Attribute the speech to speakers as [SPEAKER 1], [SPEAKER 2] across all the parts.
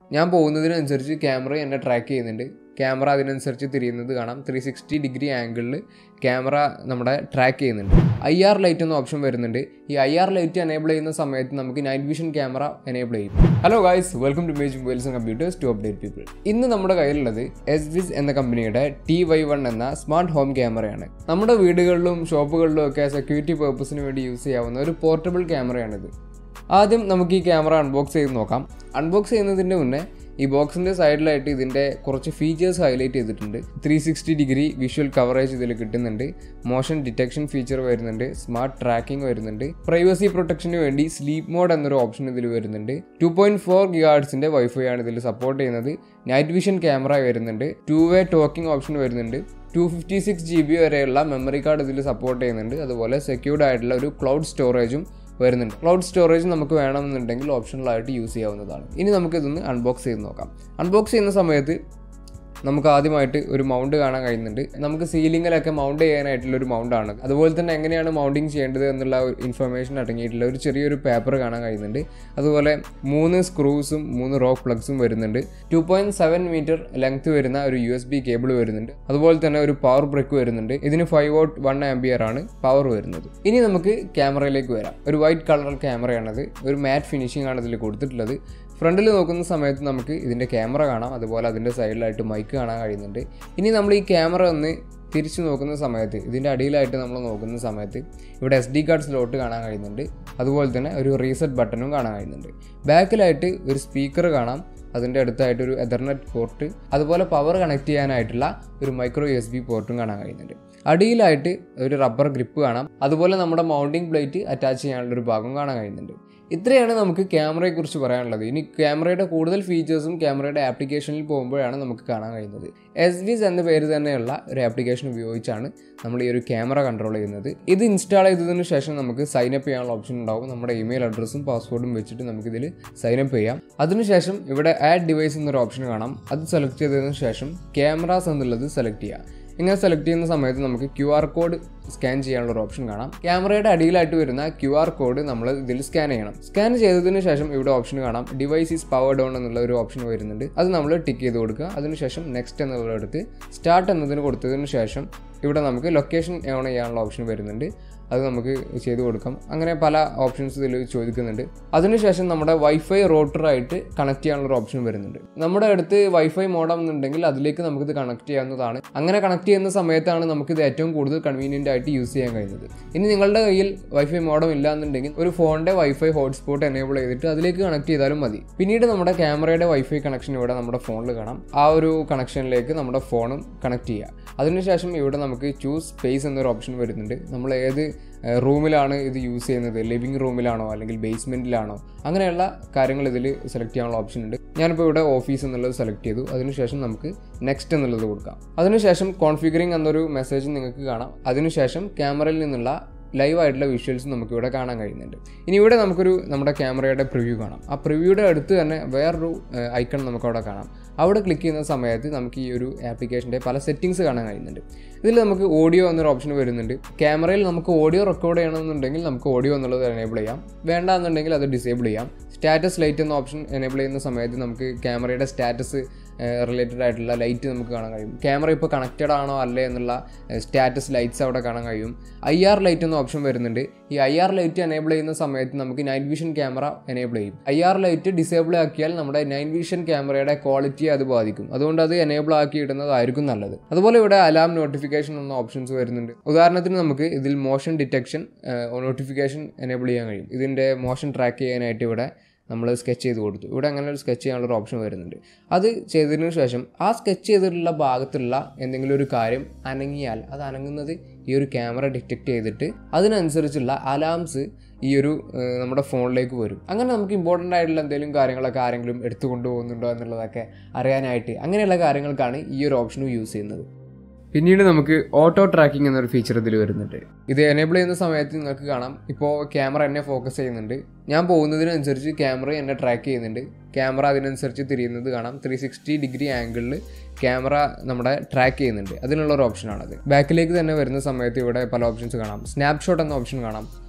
[SPEAKER 1] ഞാൻ പോകുന്നതിനനുസരിച്ച് ക്യാമറ എന്നെ ട്രാക്ക് ചെയ്യുന്നുണ്ട് ക്യാമറ അതിനനുസരിച്ച് തിരിയുന്നത് കാണാം ത്രീ സിക്സ്റ്റി ഡിഗ്രി ആംഗിളിൽ ക്യാമറ നമ്മുടെ ട്രാക്ക് ചെയ്യുന്നുണ്ട് ഐ ആർ ലൈറ്റ് എന്ന ഓപ്ഷൻ വരുന്നുണ്ട് ഈ ഐ ആർ ലൈറ്റ് എനേബിൾ ചെയ്യുന്ന സമയത്ത് നമുക്ക് നൈറ്റ് വിഷൻ ക്യാമറ എനേബിൾ ചെയ്യും hello guys welcome to Image Mobiles and Computers to update people ഇന്ന് നമ്മുടെ കയ്യിലുള്ളത് എസ് വിസ് എന്ന കമ്പനിയുടെ ടി വൈ വൺ എന്ന സ്മാർട്ട് ഹോം ക്യാമറയാണ് നമ്മുടെ വീടുകളിലും ഷോപ്പുകളിലും ഒക്കെ സെക്യൂരിറ്റി പർപ്പസിന് വേണ്ടി യൂസ് ചെയ്യാവുന്ന ഒരു പോർട്ടബിൾ ക്യാമറയാണിത് ആദ്യം നമുക്ക് ഈ ക്യാമറ അൺബോക്സ് ചെയ്ത് നോക്കാം അൺബോക്സ് ചെയ്യുന്നതിൻ്റെ മുന്നേ ഈ ബോക്സിൻ്റെ സൈഡിലായിട്ട് ഇതിൻ്റെ കുറച്ച് ഫീച്ചേഴ്സ് ഹൈലൈറ്റ് ചെയ്തിട്ടുണ്ട് three sixty degree visual coverage ഇതിൽ കിട്ടുന്നുണ്ട് മോഷൻ ഡിറ്റക്ഷൻ ഫീച്ചർ വരുന്നുണ്ട് സ്മാർട്ട് ട്രാക്കിംഗ് വരുന്നുണ്ട് പ്രൈവസി പ്രൊട്ടക്ഷന് വേണ്ടി സ്ലീപ്പ് മോഡ് എന്നൊരു ഓപ്ഷൻ ഇതിൽ വരുന്നുണ്ട് ടു പോയിൻറ്റ് ഫോർ ഗിഗാർഡ്സിൻ്റെ വൈഫൈ ആണ് ഇതിൽ സപ്പോർട്ട് ചെയ്യുന്നത് നൈറ്റ് വിഷൻ ക്യാമറ വരുന്നുണ്ട് ടു വേ ടോക്കിംഗ് ഓപ്ഷൻ വരുന്നുണ്ട് two fifty six G B വരെയുള്ള മെമ്മറി കാർഡ് ഇതിൽ സപ്പോർട്ട് ചെയ്യുന്നുണ്ട് അതുപോലെ സെക്യൂർഡ് ആയിട്ടുള്ള ഒരു ക്ലൗഡ് സ്റ്റോറേജും വരുന്നുണ്ട് ക്ലൗഡ് സ്റ്റോറേജ് നമുക്ക് വേണമെന്നുണ്ടെങ്കിൽ ഓപ്ഷണലായിട്ട് യൂസ് ചെയ്യാവുന്നതാണ് ഇനി നമുക്ക് ഇതൊന്ന് അൺബോക്സ് ചെയ്ത് നോക്കാം അൺബോക്സ് ചെയ്യുന്ന സമയത്ത് നമുക്ക് ആദ്യമായിട്ട് ഒരു മൗണ്ട് കാണാൻ കഴിയുന്നുണ്ട് നമുക്ക് സീലിങ്ങിലൊക്കെ മൗണ്ട് ചെയ്യാനായിട്ടുള്ള ഒരു മൗണ്ടാണ് അതുപോലെ തന്നെ എങ്ങനെയാണ് മൗണ്ടിങ് ചെയ്യേണ്ടത് എന്നുള്ള ഒരു ഇൻഫർമേഷൻ അടങ്ങിയിട്ടുള്ള ഒരു ചെറിയൊരു പേപ്പർ കാണാൻ കഴിയുന്നുണ്ട് അതുപോലെ മൂന്ന് സ്ക്രൂസും മൂന്ന് റോക്ക് പ്ലഗ്സും വരുന്നുണ്ട് two point seven metre length വരുന്ന ഒരു യു എസ് ബി കേബിൾ വരുന്നുണ്ട് അതുപോലെ തന്നെ ഒരു പവർ ബ്രേക്ക് വരുന്നുണ്ട് ഇതിന് ഫൈവ് വോട്ട് വൺ ആംബിയർ ആണ് പവർ വരുന്നത് ഇനി നമുക്ക് ക്യാമറയിലേക്ക് വരാം ഒരു വൈറ്റ് കളർ ക്യാമറയാണത് ഒരു മാറ്റ് ഫിനിഷിംഗ് ആണ് ഇതിൽ കൊടുത്തിട്ടുള്ളത് ഫ്രണ്ടിൽ നോക്കുന്ന സമയത്ത് നമുക്ക് ഇതിൻ്റെ ക്യാമറ കാണാം അതുപോലെ അതിൻ്റെ സൈഡിലായിട്ട് മൈക്ക് കാണാൻ കഴിയുന്നുണ്ട് ഇനി നമ്മൾ ഈ ക്യാമറ ഒന്ന് തിരിച്ചു നോക്കുന്ന സമയത്ത് ഇതിൻ്റെ അടിയിലായിട്ട് നമ്മൾ നോക്കുന്ന സമയത്ത് ഇവിടെ എസ് ഡി കാർഡ് സ്ലോട്ട് കാണാൻ കഴിയുന്നുണ്ട് അതുപോലെ തന്നെ ഒരു റീസെറ്റ് ബട്ടണും കാണാൻ കഴിയുന്നുണ്ട് ബാക്കിലായിട്ട് ഒരു സ്പീക്കർ കാണാം അതിൻ്റെ അടുത്തായിട്ട് ഒരു എതർനെറ്റ് പോർട്ട് അതുപോലെ പവർ കണക്ട് ചെയ്യാനായിട്ടുള്ള ഒരു മൈക്രോ എസ് ബി പോർട്ടും കാണാൻ കഴിയുന്നുണ്ട് അടിയിലായിട്ട് ഒരു റബ്ബർ ഗ്രിപ്പ് കാണാം അതുപോലെ നമ്മുടെ മൗണ്ടിങ് പ്ലേറ്റ് അറ്റാച്ച് ചെയ്യാനുള്ള ഒരു ഭാഗം കാണാൻ കഴിയുന്നുണ്ട് ഇത്രയാണ് നമുക്ക് ക്യാമറയെക്കുറിച്ച് പറയാനുള്ളത് ഇനി ക്യാമറയുടെ കൂടുതൽ ഫീച്ചേഴ്സും ക്യാമറയുടെ ആപ്ലിക്കേഷനിൽ പോകുമ്പോഴാണ് നമുക്ക് കാണാൻ കഴിയുന്നത് എസ് വിസ് എന്ന പേര് തന്നെയുള്ള ഒരു ആപ്ലിക്കേഷൻ ഉപയോഗിച്ചാണ് നമ്മൾ ഈ ഒരു ക്യാമറ കൺട്രോൾ ചെയ്യുന്നത് ഇത് ഇൻസ്റ്റാൾ ചെയ്തതിന് ശേഷം നമുക്ക് സൈനപ്പ് ചെയ്യാനുള്ള ഓപ്ഷൻ ഉണ്ടാവും നമ്മുടെ ഇമെയിൽ അഡ്രസ്സും പാസ്വേഡും വെച്ചിട്ട് നമുക്കിതിൽ സൈനപ്പ് ചെയ്യാം അതിനുശേഷം ഇവിടെ ആഡ് ഡിവൈസ് എന്നൊരു ഓപ്ഷൻ കാണാം അത് സെലക്ട് ചെയ്തതിന് ശേഷം ക്യാമറാസ് എന്നുള്ളത് സെലക്ട് ചെയ്യാം ഇങ്ങനെ സെലക്ട് ചെയ്യുന്ന സമയത്ത് നമുക്ക് ക്യു ആർ കോഡ് സ്കാൻ ചെയ്യാനുള്ള ഒരു ഓപ്ഷൻ കാണാം ക്യാമറയുടെ അടിയിലായിട്ട് വരുന്ന ക്യു ആർ കോഡ് നമ്മൾ ഇതിൽ സ്കാൻ ചെയ്യണം സ്കാൻ ചെയ്തതിന് ശേഷം ഇവിടെ ഓപ്ഷൻ കാണാം ഡിവൈസ് ഈസ് പവർ ഡൗൺ എന്നുള്ള ഒരു ഓപ്ഷൻ വരുന്നുണ്ട് അത് നമ്മൾ ടിക്ക് ചെയ്ത് കൊടുക്കുക അതിനുശേഷം നെക്സ്റ്റ് എന്നുള്ളടത്ത് സ്റ്റാർട്ട് എന്നതിന് കൊടുത്തതിന് ശേഷം ഇവിടെ നമുക്ക് ലൊക്കേഷൻ ഓൺ ചെയ്യാനുള്ള ഓപ്ഷൻ വരുന്നുണ്ട് അത് നമുക്ക് ചെയ്തു കൊടുക്കാം അങ്ങനെ പല ഓപ്ഷൻസ് ഇതിൽ ചോദിക്കുന്നുണ്ട് അതിനുശേഷം നമ്മുടെ വൈഫൈ റോട്ടറായിട്ട് കണക്ട് ചെയ്യാനുള്ള ഒരു ഓപ്ഷൻ വരുന്നുണ്ട് നമ്മുടെ അടുത്ത് വൈഫൈ മോഡം എന്നുണ്ടെങ്കിൽ അതിലേക്ക് നമുക്കിത് കണക്ട് ചെയ്യാവുന്നതാണ് അങ്ങനെ കണക്ട് ചെയ്യുന്ന സമയത്താണ് നമുക്കിത് ഏറ്റവും കൂടുതൽ കൺവീനിയൻ്റ് ആയിട്ട് യൂസ് ചെയ്യാൻ കഴിയുന്നത് ഇനി നിങ്ങളുടെ കയ്യിൽ വൈഫൈ മോഡം ഇല്ല എന്നുണ്ടെങ്കിൽ ഒരു ഫോണിൻ്റെ വൈഫൈ ഹോട്ട്സ്പോട്ട് എനേബിൾ ചെയ്തിട്ട് അതിലേക്ക് കണക്ട് ചെയ്താലും മതി പിന്നീട് നമ്മുടെ ക്യാമറയുടെ വൈഫൈ കണക്ഷൻ ഇവിടെ നമ്മുടെ ഫോണിൽ കാണാം ആ ഒരു കണക്ഷനിലേക്ക് നമ്മുടെ ഫോണും കണക്ട് ചെയ്യുക അതിനുശേഷം ഇവിടെ നമുക്ക് ചൂസ് സ്പേസ് എന്നൊരു ഓപ്ഷൻ വരുന്നുണ്ട് നമ്മൾ ഏത് റൂമിലാണ് ഇത് യൂസ് ചെയ്യുന്നത് ലിവിങ് റൂമിലാണോ അല്ലെങ്കിൽ ബേസ്മെൻറ്റിലാണോ അങ്ങനെയുള്ള കാര്യങ്ങൾ ഇതിൽ സെലക്ട് ചെയ്യാനുള്ള ഓപ്ഷൻ ഉണ്ട് ഞാനിപ്പോൾ ഇവിടെ ഓഫീസ് എന്നുള്ളത് സെലക്ട് ചെയ്തു അതിനുശേഷം നമുക്ക് നെക്സ്റ്റ് എന്നുള്ളത് കൊടുക്കാം അതിനുശേഷം കോൺഫിഗറിങ് എന്നൊരു മെസ്സേജ് നിങ്ങൾക്ക് കാണാം അതിനുശേഷം ക്യാമറയിൽ നിന്നുള്ള ലൈവ് ആയിട്ടുള്ള വിഷ്വൽസ് നമുക്ക് ഇവിടെ കാണാൻ കഴിയുന്നുണ്ട് ഇനി ഇവിടെ നമുക്കൊരു നമ്മുടെ ക്യാമറയുടെ പ്രിവ്യൂ കാണാം ആ പ്രിവ്യൂയുടെ അടുത്ത് തന്നെ വേറൊരു ഐക്കൺ നമുക്ക് അവിടെ കാണാം അവിടെ ക്ലിക്ക് ചെയ്യുന്ന സമയത്ത് നമുക്ക് ഈ ഒരു ആപ്ലിക്കേഷൻ്റെ പല സെറ്റിങ്സ് കാണാൻ കഴിയുന്നുണ്ട് ഇതിൽ നമുക്ക് ഓഡിയോ എന്നൊരു ഓപ്ഷൻ വരുന്നുണ്ട് ക്യാമറയിൽ നമുക്ക് ഓഡിയോ റെക്കോർഡ് ചെയ്യണമെന്നുണ്ടെങ്കിൽ നമുക്ക് ഓഡിയോ എന്നുള്ളത് എനേബിൾ ചെയ്യാം വേണ്ട എന്നുണ്ടെങ്കിൽ അത് ഡിസേബിൾ ചെയ്യാം സ്റ്റാറ്റസ് ലൈറ്റ് എന്ന ഓപ്ഷൻ എനേബിൾ ചെയ്യുന്ന സമയത്ത് നമുക്ക് ക്യാമറയുടെ സ്റ്റാറ്റസ് റിലേറ്റഡ് ആയിട്ടുള്ള ലൈറ്റ് നമുക്ക് കാണാൻ കഴിയും ക്യാമറ ഇപ്പോൾ കണക്റ്റഡ് ആണോ അല്ലേ എന്നുള്ള സ്റ്റാറ്റസ് ലൈറ്റ്സ് അവിടെ കാണാൻ കഴിയും ഐ ആർ ലൈറ്റ് എന്ന ഓപ്ഷൻ വരുന്നുണ്ട് ഈ ഐ ആർ ലൈറ്റ് എനേബിൾ ചെയ്യുന്ന സമയത്ത് നമുക്ക് നൈറ്റ് വിഷൻ ക്യാമറ എനേബിൾ ചെയ്യും ഐ ആർ ലൈറ്റ് ഡിസേബിൾ ആക്കിയാൽ നമ്മുടെ നൈറ്റ് വിഷൻ ക്യാമറയുടെ ക്വാളിറ്റിയെ അത് ബാധിക്കും അതുകൊണ്ട് അത് എനേബിൾ ആക്കി ഇടുന്നതായിരിക്കും നല്ലത് അതുപോലെ ഇവിടെ അലാം നോട്ടിഫിക്കേഷൻ എന്ന ഓപ്ഷൻസ് വരുന്നുണ്ട് ഉദാഹരണത്തിന് നമുക്ക് ഇതിൽ മോഷൻ ഡിറ്റക്ഷൻ നോട്ടിഫിക്കേഷൻ എനേബിൾ ചെയ്യാൻ കഴിയും ഇതിൻ്റെ മോഷൻ ട്രാക്ക് ചെയ്യാനായിട്ട് ഇവിടെ നമ്മൾ സ്കെച്ച് ചെയ്ത് കൊടുത്തു ഇവിടെ അങ്ങനെ ഒരു സ്കെച്ച് ചെയ്യാനുള്ള ഒരു ഓപ്ഷൻ വരുന്നുണ്ട് അത് ചെയ്തതിനു ശേഷം ആ സ്കെച്ച് ചെയ്തിട്ടുള്ള ഭാഗത്തുള്ള എന്തെങ്കിലും ഒരു കാര്യം അനങ്ങിയാൽ അത് അനങ്ങുന്നത് ഈ ഒരു ക്യാമറ ഡിറ്റക്ട് ചെയ്തിട്ട് അതിനനുസരിച്ചുള്ള അലാംസ് ഈ ഒരു ഏഹ്, നമ്മുടെ ഫോണിലേക്ക് വരും അങ്ങനെ നമുക്ക് ഇമ്പോർട്ടൻ്റ് ആയിട്ടുള്ള എന്തെങ്കിലും കാര്യങ്ങളൊക്കെ ആരെങ്കിലും എടുത്തു കൊണ്ടുപോകുന്നുണ്ടോ എന്നുള്ളതൊക്കെ അറിയാനായിട്ട് അങ്ങനെയുള്ള കാര്യങ്ങൾക്കാണ് ഈ ഒരു ഓപ്ഷനും യൂസ് ചെയ്യുന്നത് പിന്നീട് നമുക്ക് ഓട്ടോ ട്രാക്കിംഗ് എന്നൊരു ഫീച്ചർ ഇതിൽ വരുന്നുണ്ട് ഇത് എനേബിൾ ചെയ്യുന്ന സമയത്ത് നിങ്ങൾക്ക് കാണാം ഇപ്പോൾ ക്യാമറ എന്നെ ഫോക്കസ് ചെയ്യുന്നുണ്ട് ഞാൻ പോകുന്നതിനനുസരിച്ച് ക്യാമറ എന്നെ ട്രാക്ക് ചെയ്യുന്നുണ്ട് ക്യാമറ അതിനനുസരിച്ച് തിരിയുന്നത് കാണാം ത്രീ സിക്സ്റ്റി ഡിഗ്രി ആംഗിളിൽ ക്യാമറ നമ്മുടെ ട്രാക്ക് ചെയ്യുന്നുണ്ട് അതിനുള്ള ഒരു ഓപ്ഷനാണത് ബാക്കിലേക്ക് തന്നെ വരുന്ന സമയത്ത് ഇവിടെ പല ഓപ്ഷൻസ് കാണാം സ്നാപ്ഷോട്ട് എന്ന ഓപ്ഷൻ കാണാം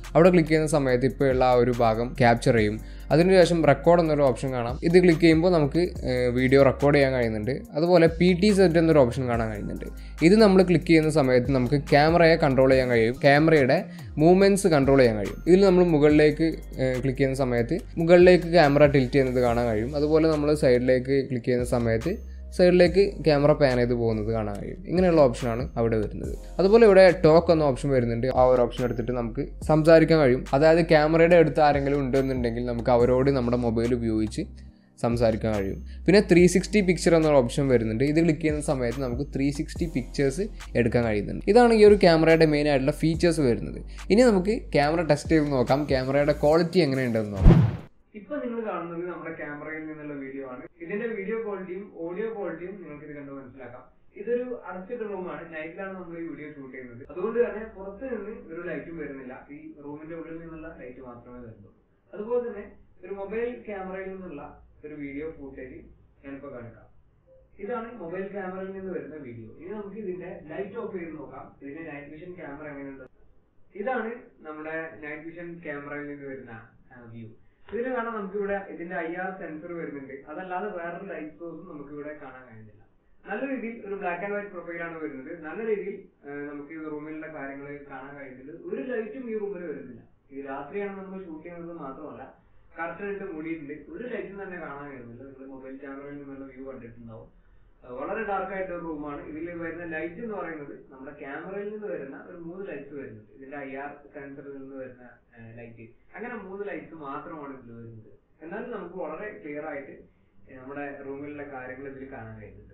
[SPEAKER 1] അവിടെ ക്ലിക്ക് ചെയ്യുന്ന സമയത്ത് ഇപ്പോൾ ഉള്ള ആ ഒരു ഭാഗം ക്യാപ്ചർ ചെയ്യും അതിനുശേഷം റെക്കോർഡ് എന്നൊരു ഓപ്ഷൻ കാണാം ഇത് ക്ലിക്ക് ചെയ്യുമ്പോൾ നമുക്ക് വീഡിയോ റെക്കോർഡ് ചെയ്യാൻ കഴിയുന്നുണ്ട് അതുപോലെ പി ടി സെറ്റ് എന്നൊരു ഓപ്ഷൻ കാണാൻ കഴിയുന്നുണ്ട് ഇത് നമ്മൾ ക്ലിക്ക് ചെയ്യുന്ന സമയത്ത് നമുക്ക് ക്യാമറയെ കൺട്രോൾ ചെയ്യാൻ കഴിയും ക്യാമറയുടെ മൂവ്മെൻറ്റ്സ് കൺട്രോൾ ചെയ്യാൻ കഴിയും ഇതിൽ നമ്മൾ മുകളിലേക്ക് ക്ലിക്ക് ചെയ്യുന്ന സമയത്ത് മുകളിലേക്ക് ക്യാമറ ടിൽറ്റ് ചെയ്യുന്നത് കാണാൻ കഴിയും അതുപോലെ നമ്മൾ സൈഡിലേക്ക് ക്ലിക്ക് ചെയ്യുന്ന സമയത്ത് സൈഡിലേക്ക് ക്യാമറ പാൻ ചെയ്ത് പോകുന്നത് കാണാൻ കഴിയും ഇങ്ങനെയുള്ള ഓപ്ഷനാണ് അവിടെ വരുന്നത് അതുപോലെ ഇവിടെ ടോക്ക് എന്ന ഓപ്ഷൻ വരുന്നുണ്ട് ആ ഒരു ഓപ്ഷൻ എടുത്തിട്ട് നമുക്ക് സംസാരിക്കാൻ കഴിയും അതായത് ക്യാമറയുടെ അടുത്ത് ആരെങ്കിലും ഉണ്ടെന്നുണ്ടെങ്കിൽ നമുക്ക് അവരോട് നമ്മുടെ മൊബൈൽ ഉപയോഗിച്ച് സംസാരിക്കാൻ കഴിയും പിന്നെ ത്രീ സിക്സ്റ്റി പിക്ചർ എന്നൊരു ഓപ്ഷൻ വരുന്നുണ്ട് ഇത് ക്ലിക്ക് ചെയ്യുന്ന സമയത്ത് നമുക്ക് ത്രീ സിക്സ്റ്റി പിക്ചേഴ്സ് എടുക്കാൻ കഴിയുന്നുണ്ട് ഇതാണ് ഈ ഒരു ക്യാമറയുടെ മെയിൻ ആയിട്ടുള്ള ഫീച്ചേഴ്സ് വരുന്നത് ഇനി നമുക്ക് ക്യാമറ ടെസ്റ്റ് ചെയ്ത് നോക്കാം ക്യാമറയുടെ ക്വാളിറ്റി എങ്ങനെയുണ്ടെന്ന് നോക്കാം
[SPEAKER 2] ഇപ്പൊ നിങ്ങൾ കാണുന്നത് നമ്മുടെ ക്യാമറയിൽ നിന്നുള്ള വീഡിയോ ആണ് ഇതിന്റെ വീഡിയോ ക്വാളിറ്റിയും ഓഡിയോ ക്വാളിറ്റിയും നിങ്ങൾക്ക് ഇത് കണ്ട് മനസ്സിലാക്കാം ഇതൊരു അടച്ചിട്ട റൂമാണ് നൈറ്റിലാണ് നമ്മൾ ഈ വീഡിയോ ഷൂട്ട് ചെയ്യുന്നത് അതുകൊണ്ട് തന്നെ പുറത്ത് നിന്ന് ഒരു ലൈറ്റും വരുന്നില്ല ഈ റൂമിന്റെ ഉള്ളിൽ നിന്നുള്ള ലൈറ്റ് മാത്രമേ വരുന്നുള്ളൂ അതുപോലെ തന്നെ ഒരു മൊബൈൽ ക്യാമറയിൽ നിന്നുള്ള ഒരു വീഡിയോ ഫൂട്ടേജ് ഞാനിപ്പോ കാണിക്കാം ഇതാണ് മൊബൈൽ ക്യാമറയിൽ നിന്ന് വരുന്ന വീഡിയോ ഇനി നമുക്ക് ഇതിന്റെ ലൈറ്റ് ഓഫ് ചെയ്ത് നോക്കാം ഇതിന്റെ നൈറ്റ് വിഷൻ ക്യാമറ എങ്ങനെയുണ്ട് ഇതാണ് നമ്മുടെ നൈറ്റ് വിഷൻ ക്യാമറയിൽ നിന്ന് വരുന്ന വ്യൂ ഇതിൽ കാണാൻ നമുക്ക് ഇവിടെ ഇതിന്റെ ഐ ആർ സെൻസർ വരുന്നുണ്ട് അതല്ലാതെ വേറൊരു ലൈറ്റ് സോഴ്സും നമുക്ക് ഇവിടെ കാണാൻ കഴിയുന്നില്ല നല്ല രീതിയിൽ ഒരു ബ്ലാക്ക് ആൻഡ് വൈറ്റ് പ്രൊഫൈലാണ് വരുന്നത് നല്ല രീതിയിൽ ആ, നമുക്ക് ഈ റൂമിലുള്ള കാര്യങ്ങൾ കാണാൻ കഴിയുന്നുണ്ട് ഒരു ലൈറ്റും ഈ റൂമിൽ വരുന്നില്ല ഈ രാത്രിയാണ് നമ്മൾ ഷൂട്ട് ചെയ്യുന്നത് മാത്രമല്ല കർട്ടൻ ഇട്ട് മൂടിയിട്ടുണ്ട് ഒരു ലൈറ്റും തന്നെ കാണാൻ കഴിയുന്നില്ല നിങ്ങൾ മൊബൈൽ ക്യാമറയിൽ നിന്നുള്ള വ്യൂ കണ്ടിട്ടുണ്ടാവും ആ, വളരെ ഡാർക്ക് ആയിട്ട് ഒരു റൂമാണ് ഇതിൽ വരുന്ന ലൈറ്റ് എന്ന് പറയുന്നത് നമ്മുടെ ക്യാമറയിൽ നിന്ന് വരുന്ന ഒരു മൂന്ന് ലൈറ്റ്സ് വരുന്നുണ്ട് ഇതിന്റെ ഐ ആർ സെൻസറിൽ നിന്ന് വരുന്ന ലൈറ്റ് അങ്ങനെ മൂന്ന് ലൈറ്റ്സ് മാത്രമാണ് ഇതിൽ വരുന്നത് എന്നാലും നമുക്ക് വളരെ ക്ലിയർ ആയിട്ട് ഏ, നമ്മുടെ റൂമിലുള്ള കാര്യങ്ങൾ ഇതിൽ കാണാൻ കഴിയുന്നുണ്ട്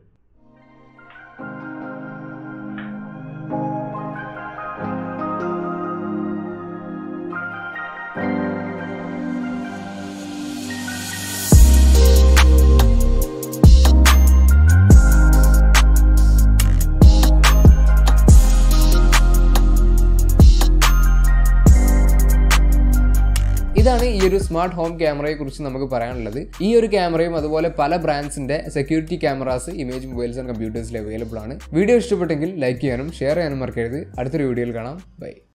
[SPEAKER 1] ഇതാണ് ഈ ഒരു സ്മാർട്ട് ഹോം ക്യാമറയെ കുറിച്ച് നമുക്ക് പറയാനുള്ളത് ഈ ഒരു ക്യാമറയും അതുപോലെ പല ബ്രാൻഡ്സിന്റെ security cameras Image Mobiles and കമ്പ്യൂട്ടേഴ്സിൽ അവൈലബിൾ ആണ് വീഡിയോ ഇഷ്ടപ്പെട്ടെങ്കിൽ ലൈക്ക് ചെയ്യാനും ഷെയർ ചെയ്യാനും മറക്കരുത് അടുത്തൊരു വീഡിയോയിൽ കാണാം ബൈ